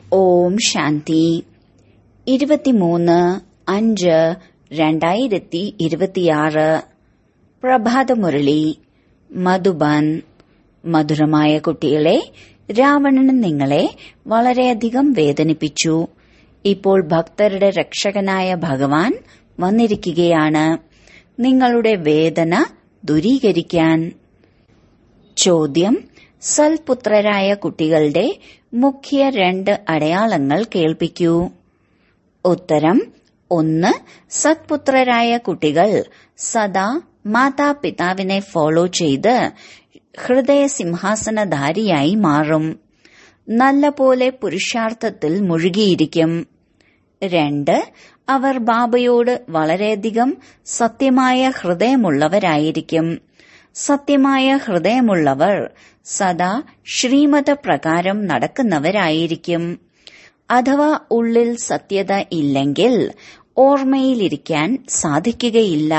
ഓം ശാന്തി ഇരുപത്തിമൂന്ന് അഞ്ച് രണ്ടായിരത്തി ഇരുപത്തിയാറ് പ്രഭാതമുരളി മധുബൻ മധുരമായ കുട്ടികളെ രാവണൻ നിങ്ങളെ വളരെയധികം വേദനിപ്പിച്ചു ഇപ്പോൾ ഭക്തരുടെ രക്ഷകനായ ഭഗവാൻ വന്നിരിക്കുകയാണ് നിങ്ങളുടെ വേദന ദൂരീകരിക്കാൻ ചോദ്യം സൽപുത്രരായ കുട്ടികളുടെ മുഖ്യ രണ്ട് അടയാളങ്ങൾ കേൾപ്പിക്കൂ ഉത്തരം ഒന്ന് സത്പുത്രരായ കുട്ടികൾ സദാ മാതാപിതാവിനെ ഫോളോ ചെയ്ത് ഹൃദയ സിംഹാസനധാരിയായി മാറും നല്ല പോലെ പുരുഷാർത്ഥത്തിൽ മുഴുകിയിരിക്കും രണ്ട് അവർ ബാബയോട് വളരെയധികം സത്യമായ ഹൃദയമുള്ളവരായിരിക്കും സത്യമായ ഹൃദയമുള്ളവർ സദാ ശ്രീമത പ്രകാരം നടക്കുന്നവരായിരിക്കും അഥവാ ഉള്ളിൽ സത്യത ഇല്ലെങ്കിൽ ഓർമ്മയിലിരിക്കാൻ സാധിക്കുകയില്ല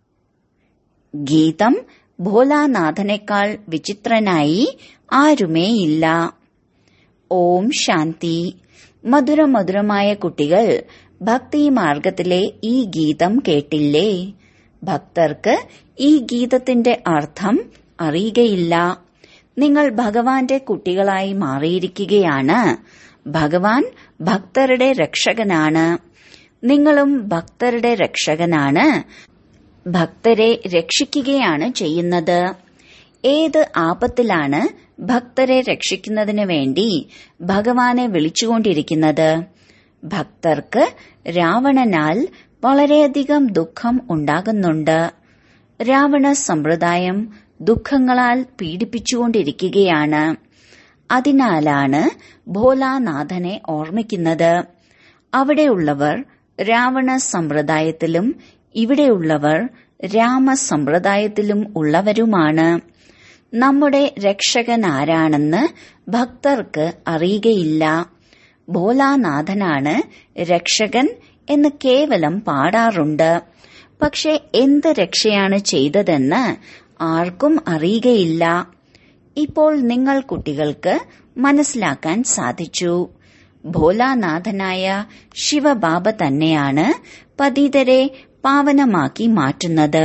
ഗീതം ഭോലാനാഥനേക്കാൾ വിചിത്രനായി ആരുമേയില്ല ഓം ശാന്തി മധുര മധുരമായ കുട്ടികൾ ഭക്തി മാർഗത്തിലെ ഈ ഗീതം കേട്ടില്ലേ ഭക്തർക്ക് ഈ ഗീതത്തിന്റെ അർത്ഥം അറിയുകയില്ല നിങ്ങൾ ഭഗവാന്റെ കുട്ടികളായി മാറിയിരിക്കുകയാണ് ഭഗവാൻ ഭക്തരുടെ രക്ഷകനാണ് നിങ്ങളും ഭക്തരുടെ രക്ഷകനാണ് ഭക്തരെ രക്ഷിക്കുകയാണ് ചെയ്യുന്നത് ഏത് ആപത്തിലാണ് ഭക്തരെ രക്ഷിക്കുന്നതിന് വേണ്ടി ഭഗവാനെ വിളിച്ചുകൊണ്ടിരിക്കുന്നത് ഭക്തർക്ക് രാവണനാൽ വളരെയധികം ദുഃഖം ഉണ്ടാകുന്നുണ്ട് രാവണ സമ്പ്രദായം ദുഃഖങ്ങളാൽ പീഡിപ്പിച്ചുകൊണ്ടിരിക്കുകയാണ് അതിനാലാണ് ഭോലാനാഥനെ ഓർമ്മിക്കുന്നത് അവിടെയുള്ളവർ രാവണ സമ്പ്രദായത്തിലും ഇവിടെയുള്ളവർ രാമസമ്പ്രദായത്തിലും ഉള്ളവരുമാണ് നമ്മുടെ രക്ഷകൻ ആരാണെന്ന് ഭക്തർക്ക് അറിയുകയില്ല ഭോലാനാഥനാണ് രക്ഷകൻ എന്ന് കേവലം പാടാറുണ്ട് പക്ഷെ എന്ത് രക്ഷയാണ് ചെയ്തതെന്ന് ആർക്കും അറിയുകയില്ല ഇപ്പോൾ നിങ്ങൾ കുട്ടികൾക്ക് മനസ്സിലാക്കാൻ സാധിച്ചു ഭോലാനാഥനായ ശിവബാബ തന്നെയാണ് പതിതരെ പാവനമാക്കി മാറ്റുന്നത്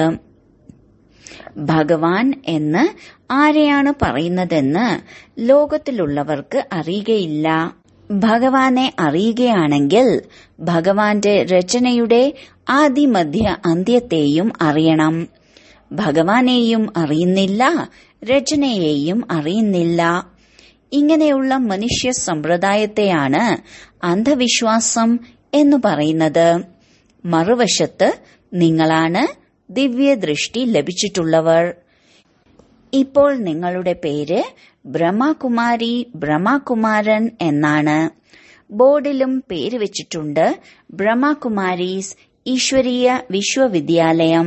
ഭഗവാൻ എന്ന് ആരെയാണ് പറയുന്നതെന്ന് ലോകത്തിലുള്ളവർക്ക് അറിയുകയില്ല ഭഗവാനെ അറിയുകയാണെങ്കിൽ ഭഗവാന്റെ രചനയുടെ ആദിമധ്യ അന്ത്യത്തെയും അറിയണം ഭഗവാനെയും അറിയുന്നില്ല രചനയെയും അറിയുന്നില്ല ഇങ്ങനെയുള്ള മനുഷ്യ സമ്പ്രദായത്തെയാണ് അന്ധവിശ്വാസം എന്ന് പറയുന്നത് മറുവശത്ത് നിങ്ങളാണ് ദിവ്യദൃഷ്ടി ലഭിച്ചിട്ടുള്ളവർ ഇപ്പോൾ നിങ്ങളുടെ പേര് ബ്രഹ്മകുമാരി ബ്രഹ്മകുമാരൻ എന്നാണ് ബോർഡിലും പേര് വെച്ചിട്ടുണ്ട് ബ്രഹ്മകുമാരീസ് ഈശ്വരീയ വിശ്വവിദ്യാലയം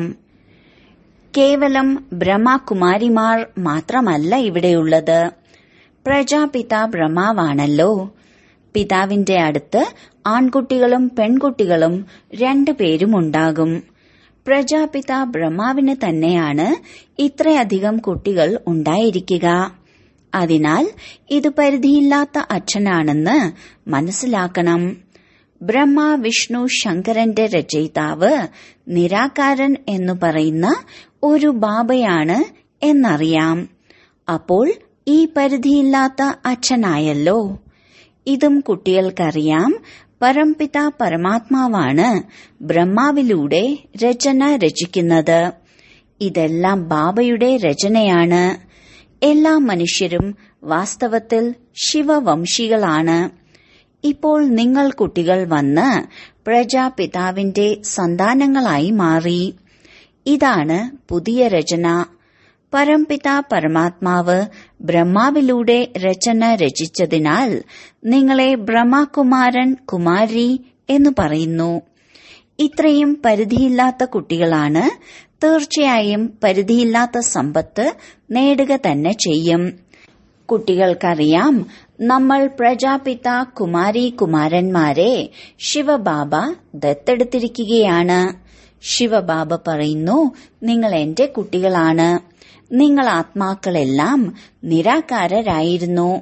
കേവലം ബ്രഹ്മകുമാരിമാർ മാത്രമല്ല ഇവിടെയുള്ളത് പ്രജാപിത ബ്രഹ്മാവാണല്ലോ പിതാവിന്റെ അടുത്ത് ആൺകുട്ടികളും പെൺകുട്ടികളും രണ്ടുപേരും ഉണ്ടാകും പ്രജാപിത ബ്രഹ്മാവിന് തന്നെയാണ് ഇത്രയധികം കുട്ടികൾ ഉണ്ടായിരിക്കുക അതിനാൽ ഇത് പരിധിയില്ലാത്ത അച്ഛനാണെന്ന് മനസ്സിലാക്കണം ബ്രഹ്മ വിഷ്ണു ശങ്കരന്റെ രചയിതാവ് നിരാകാരൻ എന്നു പറയുന്ന ഒരു ബാബയാണ് എന്നറിയാം അപ്പോൾ ഈ പരിധിയില്ലാത്ത അച്ഛനായല്ലോ ഇതും കുട്ടികൾക്കറിയാം പരംപിത പരമാത്മാവാണ് ബ്രഹ്മാവിലൂടെ രചന രചിക്കുന്നത് ഇതെല്ലാം ബാബയുടെ രചനയാണ് എല്ലാ മനുഷ്യരും വാസ്തവത്തിൽ ശിവവംശികളാണ് ഇപ്പോൾ നിങ്ങൾ കുട്ടികൾ വന്ന് പ്രജാപിതാവിന്റെ സന്താനങ്ങളായി മാറി ഇതാണ് പുതിയ രചന പരംപിത പരമാത്മാവ് ബ്രഹ്മാവിലൂടെ രചന രചിച്ചതിനാൽ നിങ്ങളെ ബ്രഹ്മകുമാരൻ കുമാരി എന്ന് പറയുന്നു ഇത്രയും പരിധിയില്ലാത്ത കുട്ടികളാണ് തീർച്ചയായും പരിധിയില്ലാത്ത സമ്പത്ത് നേടുക തന്നെ ചെയ്യും കുട്ടികൾക്കറിയാം നമ്മൾ പ്രജാപിത കുമാരി കുമാരന്മാരെ ശിവബാബ ദത്തെടുത്തിരിക്കുകയാണ് ശിവബാബ പറയുന്നു നിങ്ങൾ എന്റെ കുട്ടികളാണ് നിങ്ങൾ ആത്മാക്കളെല്ലാം നിരാകാരരായിരുന്നു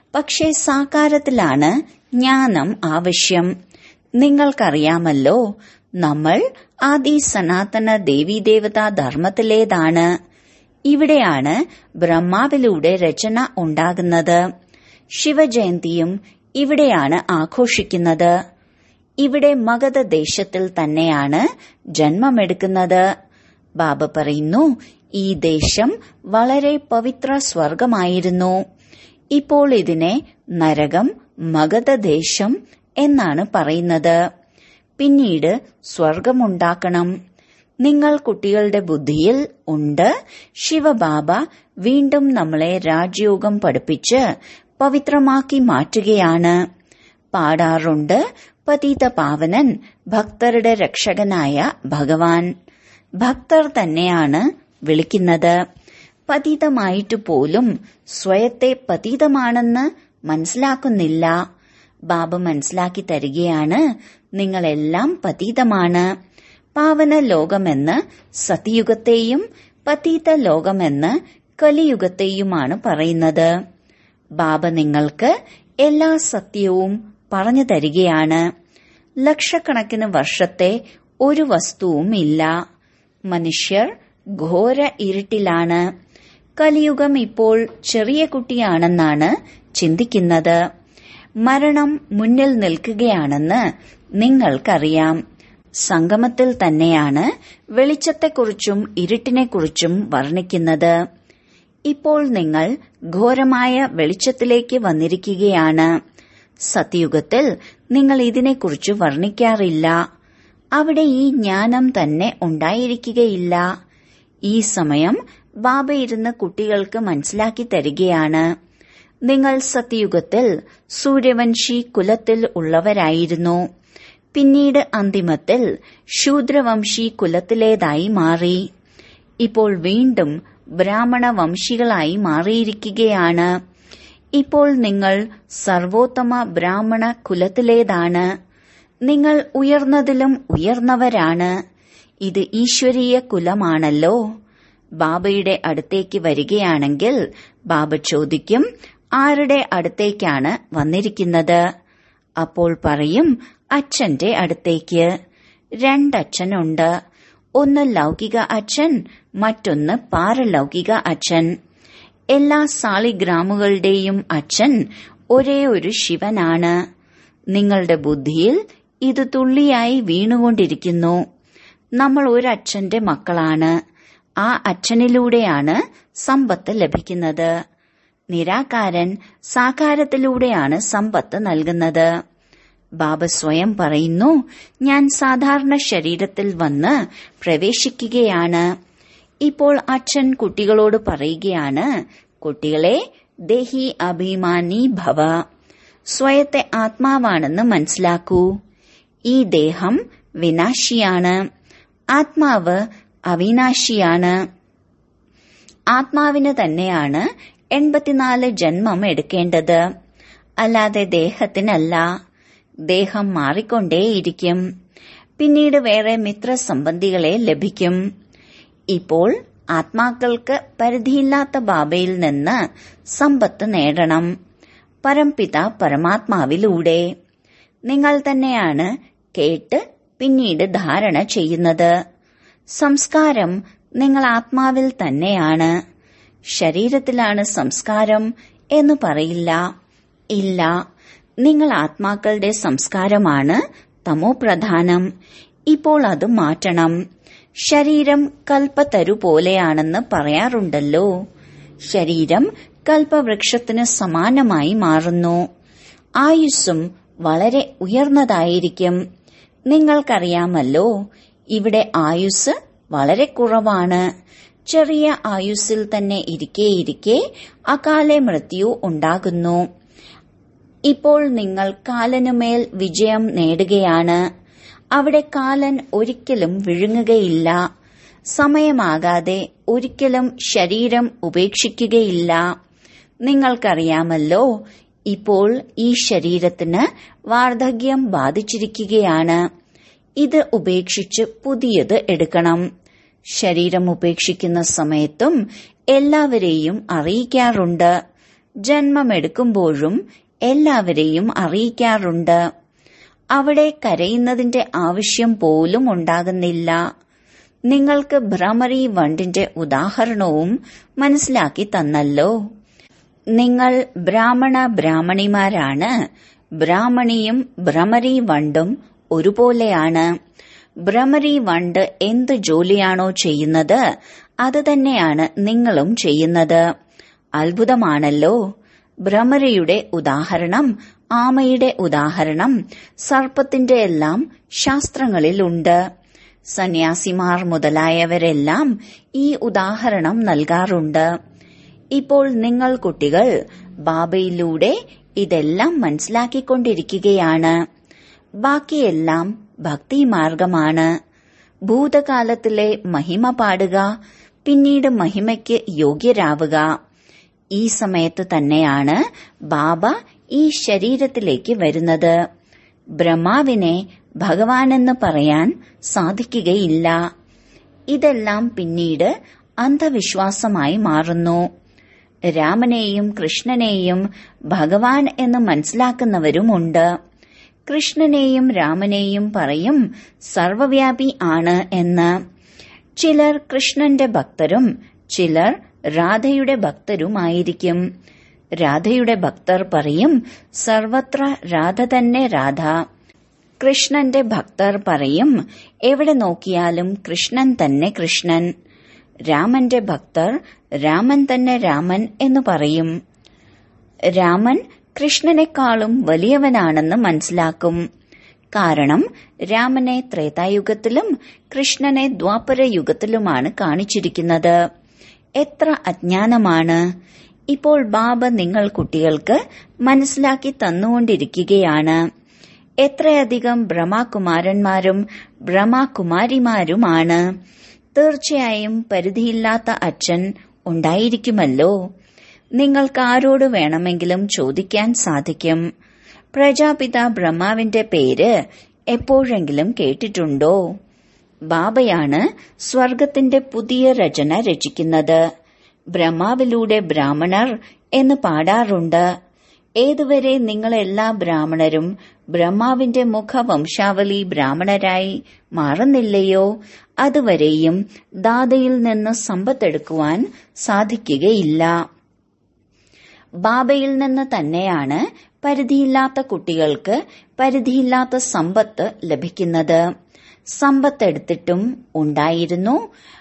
പക്ഷേ സാകാരത്തിലാണ് ജ്ഞാനം ആവശ്യം നിങ്ങൾക്കറിയാമല്ലോ നമ്മൾ ആദി സനാതന ദേവീദേവതാ ധർമ്മത്തിലേതാണ് ഇവിടെയാണ് ബ്രഹ്മാവിലൂടെ രചന ഉണ്ടാകുന്നത് ശിവജയന്തിയും ഇവിടെയാണ് ആഘോഷിക്കുന്നത് ഇവിടെ മഗധ ദേശത്തിൽ തന്നെയാണ് ജന്മമെടുക്കുന്നത് ബാബ പറയുന്നു ഈ ദേശം വളരെ പവിത്ര സ്വർഗമായിരുന്നു ഇപ്പോൾ ഇതിനെ നരകം മഗധദേശം എന്നാണ് പറയുന്നത് പിന്നീട് സ്വർഗമുണ്ടാക്കണം നിങ്ങൾ കുട്ടികളുടെ ബുദ്ധിയിൽ ഉണ്ട് ശിവബാബ വീണ്ടും നമ്മളെ രാജയോഗം പഠിപ്പിച്ച് പവിത്രമാക്കി മാറ്റുകയാണ് പാടാറുണ്ട് പതീത പാവനൻ ഭക്തരുടെ രക്ഷകനായ ഭഗവാൻ ഭക്തർ തന്നെയാണ് വിളിക്കുന്നത് പതീതമായിട്ട് പോലും സ്വയത്തെ പതീതമാണെന്ന് മനസ്സിലാക്കുന്നില്ല ബാബ മനസ്സിലാക്കി തരികയാണ് നിങ്ങളെല്ലാം പതീതമാണ് പാവന ലോകമെന്ന് സതിയുഗത്തെയും പതീത ലോകമെന്ന് കലിയുഗത്തെയുമാണ് പറയുന്നത് ബാബ നിങ്ങൾക്ക് എല്ലാ സത്യവും പറഞ്ഞു തരികയാണ് ലക്ഷക്കണക്കിന് വർഷത്തെ ഒരു വസ്തുവും ഇല്ല മനുഷ്യർ ഘോര ഇരുട്ടിലാണ് കലിയുഗം ഇപ്പോൾ ചെറിയ കുട്ടിയാണെന്നാണ് ചിന്തിക്കുന്നത് മരണം മുന്നിൽ നിൽക്കുകയാണെന്ന് നിങ്ങൾക്കറിയാം സംഗമത്തിൽ തന്നെയാണ് വെളിച്ചത്തെക്കുറിച്ചും ഇരുട്ടിനെക്കുറിച്ചും വർണ്ണിക്കുന്നത് ഇപ്പോൾ നിങ്ങൾ ഘോരമായ വെളിച്ചത്തിലേക്ക് വന്നിരിക്കുകയാണ് സത്യുഗത്തിൽ നിങ്ങൾ ഇതിനെക്കുറിച്ച് വർണ്ണിക്കാറില്ല അവിടെ ഈ ജ്ഞാനം തന്നെ ഉണ്ടായിരിക്കുകയില്ല ഈ സമയം ബാബ ഇരുന്ന് കുട്ടികൾക്ക് മനസ്സിലാക്കി തരികയാണ് നിങ്ങൾ സത്യയുഗത്തിൽ സൂര്യവംശി കുലത്തിൽ ഉള്ളവരായിരുന്നു പിന്നീട് അന്തിമത്തിൽ ശൂദ്രവംശി കുലത്തിലേതായി മാറി ഇപ്പോൾ വീണ്ടും ബ്രാഹ്മണ വംശികളായി മാറിയിരിക്കുകയാണ് ഇപ്പോൾ നിങ്ങൾ സർവോത്തമ ബ്രാഹ്മണ കുലത്തിലേതാണ് നിങ്ങൾ ഉയർന്നതിലും ഉയർന്നവരാണ് ഇത് ഈശ്വരീയ കുലമാണല്ലോ ബാബയുടെ അടുത്തേക്ക് വരികയാണെങ്കിൽ ബാബ ചോദിക്കും ആരുടെ അടുത്തേക്കാണ് വന്നിരിക്കുന്നത് അപ്പോൾ പറയും അച്ഛന്റെ അടുത്തേക്ക് രണ്ടച്ഛനുണ്ട് ഒന്ന് ലൗകിക അച്ഛൻ മറ്റൊന്ന് പാരലൗകിക അച്ഛൻ എല്ലാ സാളിഗ്രാമുകളുടെയും അച്ഛൻ ഒരേ ഒരു ശിവനാണ് നിങ്ങളുടെ ബുദ്ധിയിൽ ഇത് തുള്ളിയായി വീണുകൊണ്ടിരിക്കുന്നു നമ്മൾ ഒരച്ഛന്റെ മക്കളാണ് ആ അച്ഛനിലൂടെയാണ് സമ്പത്ത് ലഭിക്കുന്നത് നിരാകാരൻ സാകാരത്തിലൂടെയാണ് സമ്പത്ത് നൽകുന്നത് ബാബ സ്വയം പറയുന്നു ഞാൻ സാധാരണ ശരീരത്തിൽ വന്ന് പ്രവേശിക്കുകയാണ് ഇപ്പോൾ അച്ഛൻ കുട്ടികളോട് പറയുകയാണ് കുട്ടികളെ ദേഹി അഭിമാനി ഭവ സ്വയത്തെ ആത്മാവാണെന്ന് മനസ്സിലാക്കൂ ഈ ദേഹം വിനാശിയാണ് ആത്മാവ് അവിനാശിയാണ് ആത്മാവിന് തന്നെയാണ് എൺപത്തിനാല് ജന്മം എടുക്കേണ്ടത് അല്ലാതെ ദേഹത്തിനല്ല ദേഹം മാറിക്കൊണ്ടേയിരിക്കും പിന്നീട് വേറെ മിത്രസംബന്ധികളെ ലഭിക്കും ഇപ്പോൾ ആത്മാക്കൾക്ക് പരിധിയില്ലാത്ത ബാബയിൽ നിന്ന് സമ്പത്ത് നേടണം പരംപിത പരമാത്മാവിലൂടെ നിങ്ങൾ തന്നെയാണ് കേട്ട് പിന്നീട് ധാരണ ചെയ്യുന്നത് സംസ്കാരം നിങ്ങൾ ആത്മാവിൽ തന്നെയാണ് ശരീരത്തിലാണ് സംസ്കാരം എന്ന് പറയില്ല ഇല്ല നിങ്ങൾ ആത്മാക്കളുടെ സംസ്കാരമാണ് തമോ പ്രധാനം ഇപ്പോൾ അത് മാറ്റണം ശരീരം കൽപ്പത്തരു പോലെയാണെന്ന് പറയാറുണ്ടല്ലോ ശരീരം കൽപ്പവൃക്ഷത്തിന് സമാനമായി മാറുന്നു ആയുസ്സും വളരെ ഉയർന്നതായിരിക്കും നിങ്ങൾക്കറിയാമല്ലോ ഇവിടെ ആയുസ് വളരെ കുറവാണ് ചെറിയ ആയുസ്സിൽ തന്നെ ഇരിക്കെ ഇരിക്കെ അകാലെ മൃത്യു ഉണ്ടാകുന്നു ഇപ്പോൾ നിങ്ങൾ കാലനുമേൽ വിജയം നേടുകയാണ് അവിടെ കാലൻ ഒരിക്കലും വിഴുങ്ങുകയില്ല സമയമാകാതെ ഒരിക്കലും ശരീരം ഉപേക്ഷിക്കുകയില്ല നിങ്ങൾക്കറിയാമല്ലോ ഇപ്പോൾ ഈ ശരീരത്തിന് വാർദ്ധക്യം ബാധിച്ചിരിക്കുകയാണ് ഇത് ഉപേക്ഷിച്ച് പുതിയത് എടുക്കണം ശരീരം ഉപേക്ഷിക്കുന്ന സമയത്തും എല്ലാവരെയും അറിയിക്കാറുണ്ട് ജന്മമെടുക്കുമ്പോഴും എല്ലാവരെയും അറിയിക്കാറുണ്ട് അവിടെ കരയുന്നതിന്റെ ആവശ്യം പോലും ഉണ്ടാകുന്നില്ല നിങ്ങൾക്ക് ഭ്രമറി വണ്ടിന്റെ ഉദാഹരണവും മനസ്സിലാക്കി തന്നല്ലോ നിങ്ങൾ ബ്രാഹ്മണ ബ്രാഹ്മണിമാരാണ് ബ്രാഹ്മണിയും ഭ്രമരി വണ്ടും ഒരുപോലെയാണ് ഭ്രമരി വണ്ട് എന്ത് ജോലിയാണോ ചെയ്യുന്നത് അത് തന്നെയാണ് നിങ്ങളും ചെയ്യുന്നത് അത്ഭുതമാണല്ലോ ഭ്രമരിയുടെ ഉദാഹരണം ആമയുടെ ഉദാഹരണം സർപ്പത്തിന്റെ എല്ലാം ശാസ്ത്രങ്ങളിലുണ്ട് സന്യാസിമാർ മുതലായവരെല്ലാം ഈ ഉദാഹരണം നൽകാറുണ്ട് ഇപ്പോൾ നിങ്ങൾ കുട്ടികൾ ബാബയിലൂടെ ഇതെല്ലാം മനസ്സിലാക്കിക്കൊണ്ടിരിക്കുകയാണ് ബാക്കിയെല്ലാം ഭക്തിമാർഗമാണ് ഭൂതകാലത്തിലെ മഹിമ പാടുക പിന്നീട് മഹിമയ്ക്ക് യോഗ്യരാവുക ഈ സമയത്ത് തന്നെയാണ് ബാബ ഈ ശരീരത്തിലേക്ക് വരുന്നത് ബ്രഹ്മാവിനെ ഭഗവാനെന്ന് പറയാൻ സാധിക്കുകയില്ല ഇതെല്ലാം പിന്നീട് അന്ധവിശ്വാസമായി മാറുന്നു രാമനെയും കൃഷ്ണനെയും ഭഗവാൻ എന്ന് മനസ്സിലാക്കുന്നവരുമുണ്ട് കൃഷ്ണനെയും രാമനെയും പറയും സർവവ്യാപി ആണ് എന്ന് ചിലർ കൃഷ്ണന്റെ ഭക്തരും ചിലർ രാധയുടെ ഭക്തരുമായിരിക്കും രാധയുടെ ഭക്തർ പറയും സർവത്ര രാധ തന്നെ രാധ കൃഷ്ണന്റെ ഭക്തർ പറയും എവിടെ നോക്കിയാലും കൃഷ്ണൻ തന്നെ കൃഷ്ണൻ രാമന്റെ ഭക്തർ രാമൻ തന്നെ രാമൻ എന്ന് പറയും രാമൻ കൃഷ്ണനെക്കാളും വലിയവനാണെന്ന് മനസ്സിലാക്കും കാരണം രാമനെ ത്രേതായുഗത്തിലും കൃഷ്ണനെ ദ്വാപര യുഗത്തിലുമാണ് കാണിച്ചിരിക്കുന്നത് എത്ര അജ്ഞാനമാണ് ഇപ്പോൾ ബാബ നിങ്ങൾ കുട്ടികൾക്ക് മനസ്സിലാക്കി തന്നുകൊണ്ടിരിക്കുകയാണ് എത്രയധികം ബ്രഹ്മകുമാരന്മാരും ബ്രഹ്മകുമാരിമാരുമാണ് തീർച്ചയായും പരിധിയില്ലാത്ത അച്ഛൻ ഉണ്ടായിരിക്കുമല്ലോ നിങ്ങൾക്ക് ആരോട് വേണമെങ്കിലും ചോദിക്കാൻ സാധിക്കും പ്രജാപിത ബ്രഹ്മാവിന്റെ പേര് എപ്പോഴെങ്കിലും കേട്ടിട്ടുണ്ടോ ബാബയാണ് സ്വർഗത്തിന്റെ പുതിയ രചന രചിക്കുന്നത് ബ്രഹ്മാവിലൂടെ ബ്രാഹ്മണർ എന്ന് പാടാറുണ്ട് ഏതുവരെ നിങ്ങളെല്ലാ ബ്രാഹ്മണരും ബ്രഹ്മാവിന്റെ മുഖവംശാവലി ബ്രാഹ്മണരായി മാറുന്നില്ലയോ അതുവരെയും ദാതയിൽ നിന്ന് സമ്പത്തെടുക്കുവാൻ സാധിക്കുകയില്ല ബാബയിൽ നിന്ന് തന്നെയാണ് പരിധിയില്ലാത്ത കുട്ടികൾക്ക് പരിധിയില്ലാത്ത സമ്പത്ത് ലഭിക്കുന്നത് സമ്പത്തെടുത്തിട്ടും ഉണ്ടായിരുന്നു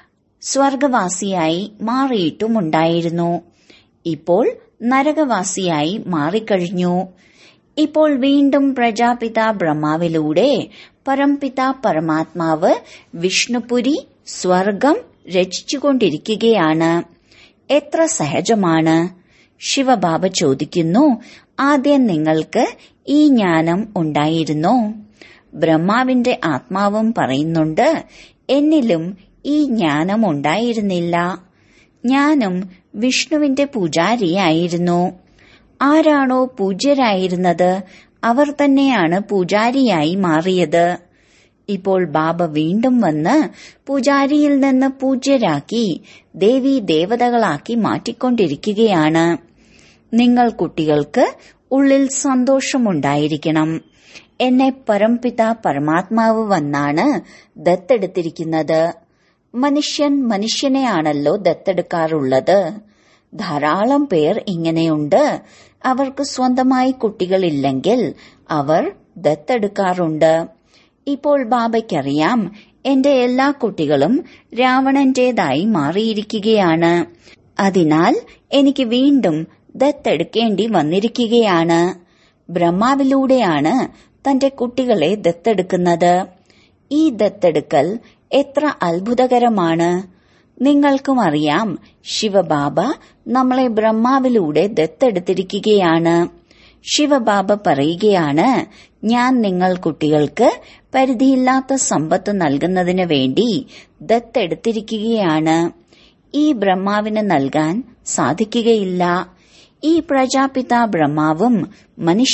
സ്വർഗവാസിയായി മാറിയിട്ടും ഉണ്ടായിരുന്നു ഇപ്പോൾ നരകവാസിയായി മാറിക്കഴിഞ്ഞു ഇപ്പോൾ വീണ്ടും പ്രജാപിത ബ്രഹ്മാവിലൂടെ പരംപിത പരമാത്മാവ് വിഷ്ണുപുരി സ്വർഗം രചിച്ചുകൊണ്ടിരിക്കുകയാണ് എത്ര സഹജമാണ് ശിവബാബ ചോദിക്കുന്നു ആദ്യം നിങ്ങൾക്ക് ഈ ജ്ഞാനം ഉണ്ടായിരുന്നോ ബ്രഹ്മാവിന്റെ ആത്മാവും പറയുന്നുണ്ട് എന്നിലും ഈ ജ്ഞാനം ഉണ്ടായിരുന്നില്ല ഞാനും വിഷ്ണുവിന്റെ പൂജാരിയായിരുന്നു ആരാണോ പൂജ്യരായിരുന്നത് അവർ തന്നെയാണ് പൂജാരിയായി മാറിയത് ഇപ്പോൾ ബാബ വീണ്ടും വന്ന് പൂജാരിയിൽ നിന്ന് പൂജ്യരാക്കി ദേവി ദേവതകളാക്കി മാറ്റിക്കൊണ്ടിരിക്കുകയാണ് നിങ്ങൾ കുട്ടികൾക്ക് ഉള്ളിൽ സന്തോഷമുണ്ടായിരിക്കണം എന്നെ പരംപിത പരമാത്മാവ് വന്നാണ് ദത്തെടുത്തിരിക്കുന്നത് മനുഷ്യൻ മനുഷ്യനെയാണല്ലോ ദത്തെടുക്കാറുള്ളത് ധാരാളം പേർ ഇങ്ങനെയുണ്ട് അവർക്ക് സ്വന്തമായി കുട്ടികളില്ലെങ്കിൽ അവർ ദത്തെടുക്കാറുണ്ട് ഇപ്പോൾ ബാബയ്ക്കറിയാം എന്റെ എല്ലാ കുട്ടികളും രാവണന്റേതായി മാറിയിരിക്കുകയാണ് അതിനാൽ എനിക്ക് വീണ്ടും ദത്തെടുക്കേണ്ടി വന്നിരിക്കുകയാണ് ബ്രഹ്മാവിലൂടെയാണ് തന്റെ കുട്ടികളെ ദത്തെടുക്കുന്നത് ഈ ദത്തെടുക്കൽ എത്ര അത്ഭുതകരമാണ് നിങ്ങൾക്കും അറിയാം ശിവബാബ നമ്മളെ ബ്രഹ്മാവിലൂടെ ദത്തെടുത്തിരിക്കുകയാണ് ശിവബാബ പറയുകയാണ് ഞാൻ നിങ്ങൾ കുട്ടികൾക്ക് പരിധിയില്ലാത്ത സമ്പത്ത് നൽകുന്നതിന് വേണ്ടി ദത്തെടുത്തിരിക്കുകയാണ് ഈ ബ്രഹ്മാവിന് നൽകാൻ സാധിക്കുകയില്ല ഈ പ്രജാപിത ബ്രഹ്മാവും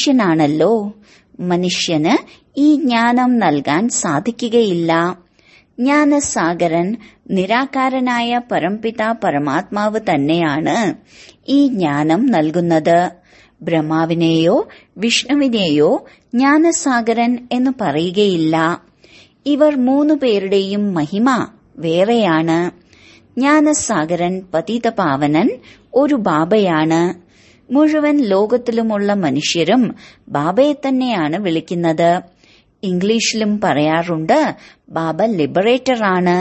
മനുഷ്യനാണല്ലോ മനുഷ്യന് ഈ ജ്ഞാനം നൽകാൻ സാധിക്കുകയില്ല ജ്ഞാനസാഗരൻ നിരാകാരനായ പരംപിത പരമാത്മാവ് തന്നെയാണ് ഈ ജ്ഞാനം നൽകുന്നത് ബ്രഹ്മാവിനെയോ വിഷ്ണുവിനെയോ ജ്ഞാനസാഗരൻ എന്ന് പറയുകയില്ല ഇവർ മൂന്നു പേരുടെയും മഹിമ വേറെയാണ് ജ്ഞാനസാഗരൻ പതിതപാവനൻ ഒരു ബാബയാണ് മുഴുവൻ ലോകത്തിലുമുള്ള മനുഷ്യരും ബാബയെ തന്നെയാണ് വിളിക്കുന്നത് ഇംഗ്ലീഷിലും പറയാറുണ്ട് ബാബ ലിബറേറ്റർ ആണ്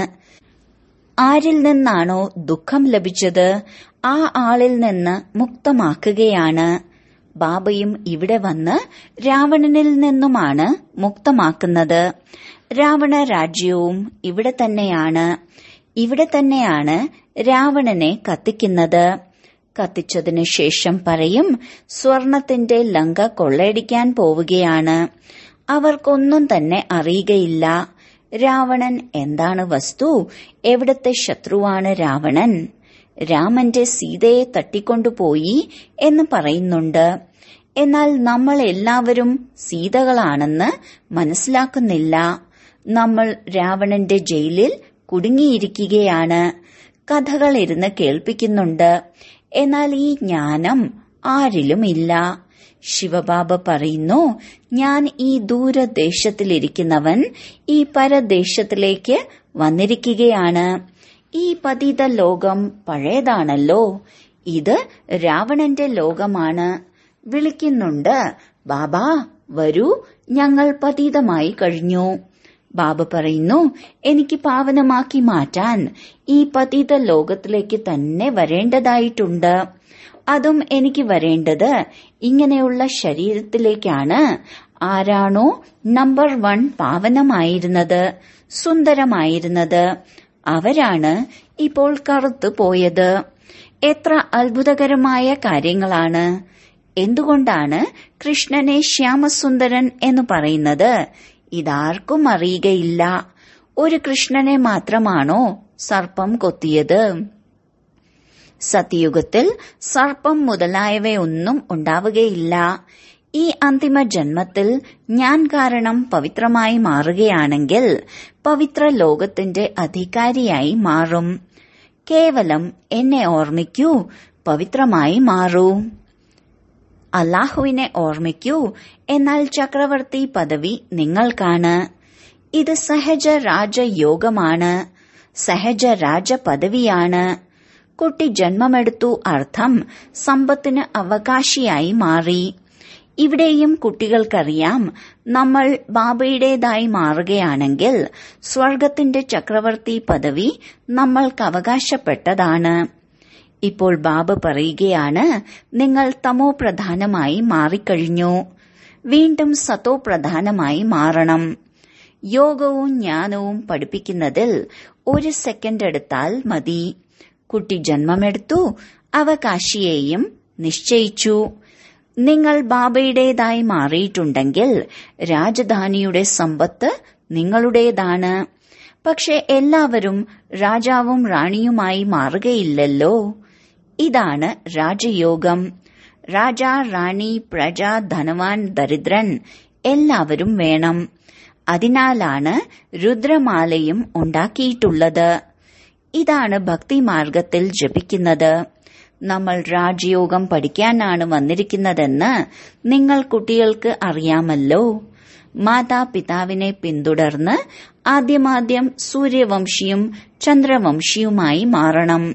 ആരിൽ നിന്നാണോ ദുഃഖം ലഭിച്ചത് ആ ആളിൽ നിന്ന് മുക്തമാക്കുകയാണ് ബാബയും ഇവിടെ വന്ന് രാവണനിൽ നിന്നുമാണ് മുക്തമാക്കുന്നത് രാവണ രാജ്യവും ഇവിടെ തന്നെയാണ് ഇവിടെ തന്നെയാണ് രാവണനെ കത്തിക്കുന്നത് കത്തിച്ചതിനു ശേഷം പറയും സ്വർണത്തിന്റെ ലങ്ക കൊള്ളയടിക്കാൻ പോവുകയാണ് അവർക്കൊന്നും തന്നെ അറിയുകയില്ല രാവണൻ എന്താണ് വസ്തു എവിടത്തെ ശത്രുവാണ് രാവണൻ രാമന്റെ സീതയെ തട്ടിക്കൊണ്ടുപോയി എന്ന് പറയുന്നുണ്ട് എന്നാൽ നമ്മൾ എല്ലാവരും സീതകളാണെന്ന് മനസ്സിലാക്കുന്നില്ല നമ്മൾ രാവണന്റെ ജയിലിൽ കുടുങ്ങിയിരിക്കുകയാണ് കഥകൾ ഇരുന്ന് കേൾപ്പിക്കുന്നുണ്ട് എന്നാൽ ഈ ജ്ഞാനം ആരിലുമില്ല ശിവബാബ പറയുന്നു ഞാൻ ഈ ദൂരദേശത്തിലിരിക്കുന്നവൻ ഈ പരദേശത്തിലേക്ക് വന്നിരിക്കുകയാണ് ഈ പതിത ലോകം പഴയതാണല്ലോ ഇത് രാവണന്റെ ലോകമാണ് വിളിക്കുന്നുണ്ട് ബാബാ വരൂ ഞങ്ങൾ പതീതമായി കഴിഞ്ഞു ബാബ പറയുന്നു എനിക്ക് പാവനമാക്കി മാറ്റാൻ ഈ പതിത ലോകത്തിലേക്ക് തന്നെ വരേണ്ടതായിട്ടുണ്ട് അതും എനിക്ക് വരേണ്ടത് ഇങ്ങനെയുള്ള ശരീരത്തിലേക്കാണ് ആരാണോ നമ്പർ വൺ പാവനമായിരുന്നത് സുന്ദരമായിരുന്നത് അവരാണ് ഇപ്പോൾ കറുത്തു പോയത് എത്ര അത്ഭുതകരമായ കാര്യങ്ങളാണ് എന്തുകൊണ്ടാണ് കൃഷ്ണനെ ശ്യാമസുന്ദരൻ എന്ന് പറയുന്നത് ഇതാർക്കും അറിയുകയില്ല ഒരു കൃഷ്ണനെ മാത്രമാണോ സർപ്പം കൊത്തിയത് സത്യയുഗത്തിൽ സർപ്പം മുതലായവയൊന്നും ഉണ്ടാവുകയില്ല ഈ അന്തിമ ജന്മത്തിൽ ഞാൻ കാരണം പവിത്രമായി മാറുകയാണെങ്കിൽ പവിത്ര ലോകത്തിന്റെ അധികാരിയായി മാറും കേവലം എന്നെ ഓർമ്മിക്കൂ പവിത്രമായി മാറൂ അള്ളാഹുവിനെ ഓർമ്മിക്കൂ എന്നാൽ ചക്രവർത്തി പദവി നിങ്ങൾക്കാണ് ഇത് സഹജ രാജയോഗമാണ് സഹജ രാജ പദവിയാണ് കുട്ടി ജന്മമെടുത്തു അർത്ഥം സമ്പത്തിന് അവകാശിയായി മാറി ഇവിടെയും കുട്ടികൾക്കറിയാം നമ്മൾ ബാബയുടേതായി മാറുകയാണെങ്കിൽ സ്വർഗത്തിന്റെ ചക്രവർത്തി പദവി നമ്മൾക്ക് അവകാശപ്പെട്ടതാണ് ഇപ്പോൾ ബാബ പറയുകയാണ് നിങ്ങൾ തമോ പ്രധാനമായി മാറിക്കഴിഞ്ഞു വീണ്ടും സത്തോ പ്രധാനമായി മാറണം യോഗവും ജ്ഞാനവും പഠിപ്പിക്കുന്നതിൽ ഒരു സെക്കൻഡ് എടുത്താൽ മതി കുട്ടി ജന്മമെടുത്തു അവകാശിയെയും നിശ്ചയിച്ചു നിങ്ങൾ ബാബയുടേതായി മാറിയിട്ടുണ്ടെങ്കിൽ രാജധാനിയുടെ സമ്പത്ത് നിങ്ങളുടേതാണ് പക്ഷെ എല്ലാവരും രാജാവും റാണിയുമായി മാറുകയില്ലല്ലോ ഇതാണ് രാജയോഗം രാജ റാണി പ്രജ ധനവാൻ ദരിദ്രൻ എല്ലാവരും വേണം അതിനാലാണ് രുദ്രമാലയും ഉണ്ടാക്കിയിട്ടുള്ളത് ഇതാണ് ഭക്തിമാർഗത്തിൽ ജപിക്കുന്നത് നമ്മൾ രാജയോഗം പഠിക്കാനാണ് വന്നിരിക്കുന്നതെന്ന് നിങ്ങൾ കുട്ടികൾക്ക് അറിയാമല്ലോ മാതാപിതാവിനെ പിന്തുടർന്ന് ആദ്യമാദ്യം സൂര്യവംശിയും ചന്ദ്രവംശിയുമായി മാറണം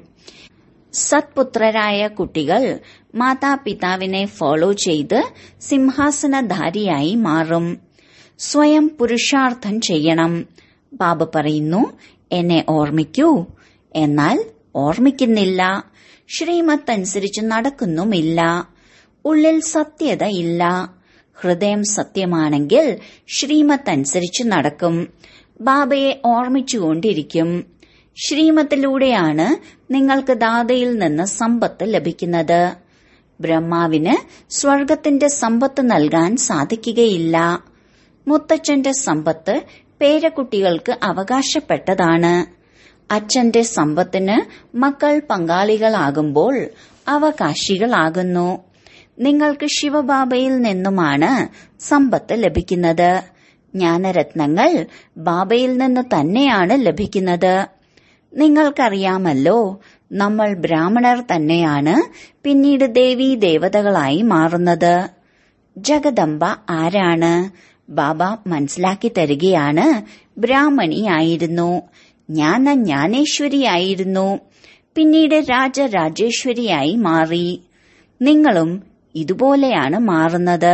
സത്പുത്രരായ കുട്ടികൾ മാതാപിതാവിനെ ഫോളോ ചെയ്ത് സിംഹാസനധാരിയായി മാറും സ്വയം പുരുഷാർത്ഥം ചെയ്യണം ബാബ പറയുന്നു എന്നെ ഓർമ്മിക്കൂ എന്നാൽ ഓർമ്മിക്കുന്നില്ല ശ്രീമത്ത് അനുസരിച്ച് നടക്കുന്നുമില്ല ഉള്ളിൽ സത്യത ഇല്ല ഹൃദയം സത്യമാണെങ്കിൽ ശ്രീമത്ത് അനുസരിച്ച് നടക്കും ബാബയെ ഓർമ്മിച്ചുകൊണ്ടിരിക്കും ശ്രീമത്തിലൂടെയാണ് നിങ്ങൾക്ക് ദാതയിൽ നിന്ന് സമ്പത്ത് ലഭിക്കുന്നത് ബ്രഹ്മാവിന് സ്വർഗത്തിന്റെ സമ്പത്ത് നൽകാൻ സാധിക്കുകയില്ല മുത്തച്ഛന്റെ സമ്പത്ത് പേരക്കുട്ടികൾക്ക് അവകാശപ്പെട്ടതാണ് അച്ഛന്റെ സമ്പത്തിന് മക്കൾ പങ്കാളികളാകുമ്പോൾ അവകാശികളാകുന്നു നിങ്ങൾക്ക് ശിവബാബയിൽ നിന്നുമാണ് സമ്പത്ത് ലഭിക്കുന്നത് ജ്ഞാനരത്നങ്ങൾ ബാബയിൽ നിന്ന് തന്നെയാണ് ലഭിക്കുന്നത് നിങ്ങൾക്കറിയാമല്ലോ നമ്മൾ ബ്രാഹ്മണർ തന്നെയാണ് പിന്നീട് ദേവീ ദേവതകളായി മാറുന്നത് ജഗദംബ ആരാണ് ബാബ മനസ്സിലാക്കി തരികയാണ് ബ്രാഹ്മണിയായിരുന്നു ജ്ഞാന ജ്ഞാനേശ്വരിയായിരുന്നു പിന്നീട് രാജരാജേശ്വരിയായി മാറി നിങ്ങളും ഇതുപോലെയാണ് മാറുന്നത്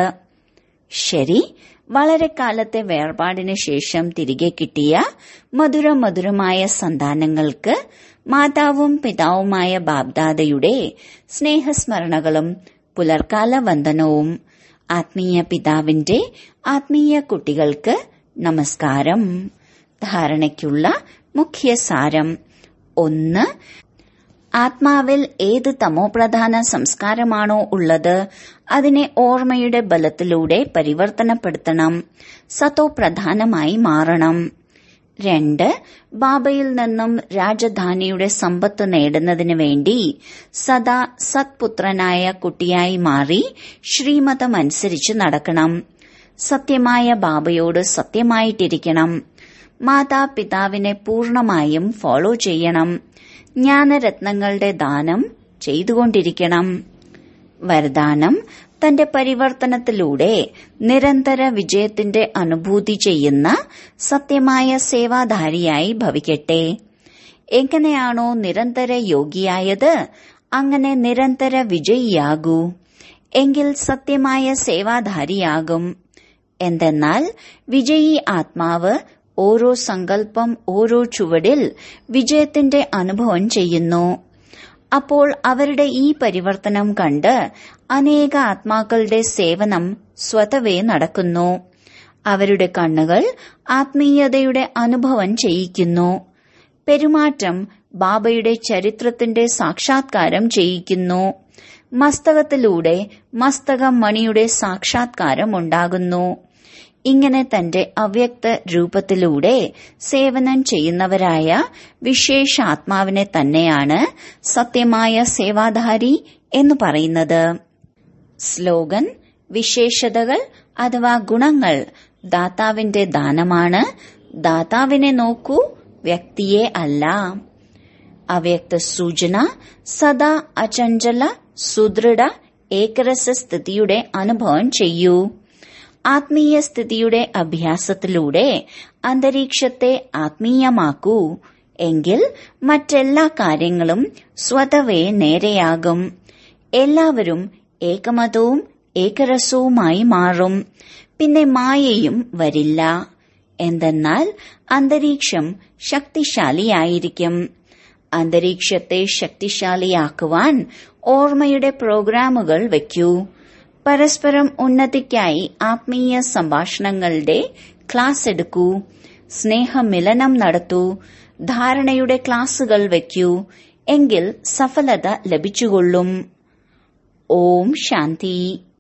ശരി വളരെ കാലത്തെ വേർപാടിന് ശേഷം തിരികെ കിട്ടിയ മധുര മധുരമായ സന്താനങ്ങൾക്ക് മാതാവും പിതാവുമായ ബാബ്ദാദയുടെ സ്നേഹസ്മരണകളും പുലർക്കാല വന്ദനവും ആത്മീയ പിതാവിന്റെ ആത്മീയ കുട്ടികൾക്ക് നമസ്കാരം ധാരണയ്ക്കുള്ള മുഖ്യ സാരം ഒന്ന് ആത്മാവിൽ ഏത് തമോപ്രധാന സംസ്കാരമാണോ ഉള്ളത് അതിനെ ഓർമ്മയുടെ ബലത്തിലൂടെ പരിവർത്തനപ്പെടുത്തണം സത്തോ പ്രധാനമായി മാറണം രണ്ട് ബാബയിൽ നിന്നും രാജധാനിയുടെ സമ്പത്ത് നേടുന്നതിന് വേണ്ടി സദാ സത്പുത്രനായ കുട്ടിയായി മാറി ശ്രീമതമനുസരിച്ച് നടക്കണം സത്യമായ ബാബയോട് സത്യമായിട്ടിരിക്കണം മാതാപിതാവിനെ പൂർണമായും ഫോളോ ചെയ്യണം ജ്ഞാനരത്നങ്ങളുടെ ദാനം ചെയ്തുകൊണ്ടിരിക്കണം വരദാനം തന്റെ പരിവർത്തനത്തിലൂടെ നിരന്തര വിജയത്തിന്റെ അനുഭൂതി ചെയ്യുന്ന സത്യമായ സേവാധാരിയായി ഭവിക്കട്ടെ എങ്ങനെയാണോ നിരന്തര യോഗിയായത് അങ്ങനെ നിരന്തര വിജയിയാകൂ എങ്കിൽ സത്യമായ സേവാധാരിയാകും എന്തെന്നാൽ വിജയി ആത്മാവ് ഓരോ സങ്കല്പം ഓരോ ചുവടിൽ വിജയത്തിന്റെ അനുഭവം ചെയ്യുന്നു അപ്പോൾ അവരുടെ ഈ പരിവർത്തനം കണ്ട് അനേക ആത്മാക്കളുടെ സേവനം സ്വതവേ നടക്കുന്നു അവരുടെ കണ്ണുകൾ ആത്മീയതയുടെ അനുഭവം ചെയ്യിക്കുന്നു പെരുമാറ്റം ബാബയുടെ ചരിത്രത്തിന്റെ സാക്ഷാത്കാരം ചെയ്യിക്കുന്നു മസ്തകത്തിലൂടെ മസ്തക മണിയുടെ സാക്ഷാത്കാരം ഉണ്ടാകുന്നു ഇങ്ങനെ തന്റെ അവ്യക്ത രൂപത്തിലൂടെ സേവനം ചെയ്യുന്നവരായ വിശേഷാത്മാവിനെ തന്നെയാണ് സത്യമായ സേവാധാരി എന്ന് പറയുന്നത് സ്ലോഗൻ വിശേഷതകൾ അഥവാ ഗുണങ്ങൾ ദാതാവിന്റെ ദാനമാണ് ദാതാവിനെ നോക്കൂ വ്യക്തിയെ അല്ല അവ്യക്ത സൂചന സദാ അചഞ്ചല സുദൃഢ ഏകരസ സ്ഥിതിയുടെ അനുഭവം ചെയ്യൂ ആത്മീയ സ്ഥിതിയുടെ അഭ്യാസത്തിലൂടെ അന്തരീക്ഷത്തെ ആത്മീയമാക്കൂ എങ്കിൽ മറ്റെല്ലാ കാര്യങ്ങളും സ്വതവേ നേരെയാകും എല്ലാവരും ഏകമതവും ഏകരസവുമായി മാറും പിന്നെ മായയും വരില്ല എന്തെന്നാൽ അന്തരീക്ഷം ശക്തിശാലിയായിരിക്കും അന്തരീക്ഷത്തെ ശക്തിശാലിയാക്കുവാൻ ഓർമ്മയുടെ പ്രോഗ്രാമുകൾ വയ്ക്കൂ പരസ്പരം ഉന്നതിക്കായി ആത്മീയ സംഭാഷണങ്ങളുടെ ക്ലാസ് എടുക്കൂ സ്നേഹമിലനം നടത്തൂ ധാരണയുടെ ക്ലാസുകൾ വയ്ക്കൂ എങ്കിൽ സഫലത ലഭിച്ചുകൊള്ളും ഓം ശാന്തി